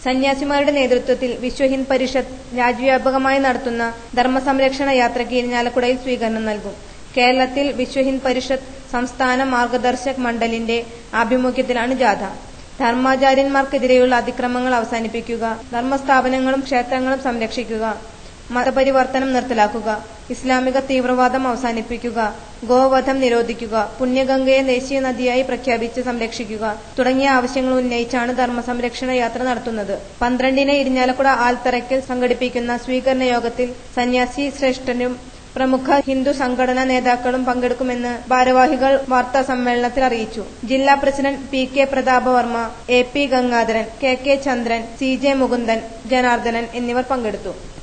സന്യാസിമാരുടെ നേതൃത്വത്തിൽ വിശ്വ ഹിന്ദ് പരിഷത്ത് രാജ്യവ്യാപകമായി നടത്തുന്ന ധർമ്മസംരക്ഷണ യാത്രയ്ക്ക് ഇരിഞ്ഞാലക്കുടയിൽ സ്വീകരണം നൽകും കേരളത്തിൽ വിശ്വ ഹിന്ദ് പരിഷത്ത് സംസ്ഥാന മാർഗദർശക് മണ്ഡലിന്റെ ആഭിമുഖ്യത്തിലാണ് ജാഥ ധർമാചാര്യന്മാർക്കെതിരെയുള്ള അതിക്രമങ്ങൾ അവസാനിപ്പിക്കുക ധർമ്മസ്ഥാപനങ്ങളും ക്ഷേത്രങ്ങളും സംരക്ഷിക്കുക മതപരിവർത്തനം നിർത്തലാക്കുക ഇസ്ലാമിക തീവ്രവാദം അവസാനിപ്പിക്കുക ഗോവധം നിരോധിക്കുക പുണ്യഗംഗയെ ദേശീയ നദിയായി പ്രഖ്യാപിച്ച് സംരക്ഷിക്കുക തുടങ്ങിയ ആവശ്യങ്ങൾ ഉന്നയിച്ചാണ് ധർമ്മസംരക്ഷണ യാത്ര നടത്തുന്നത് പന്ത്രണ്ടിന് ഇരിഞ്ഞാലക്കുട ആൽത്തറയ്ക്കൽ സംഘടിപ്പിക്കുന്ന സ്വീകരണ യോഗത്തിൽ സന്യാസി ശ്രേഷ്ഠനും പ്രമുഖ ഹിന്ദു സംഘടനാ നേതാക്കളും പങ്കെടുക്കുമെന്ന് ഭാരവാഹികൾ വാർത്താ സമ്മേളനത്തിൽ അറിയിച്ചു ജില്ലാ president P K Prathapavarma A P Gangadharan K K Chandran C J Mukundan Janardhanan എന്നിവർ പങ്കെടുത്തു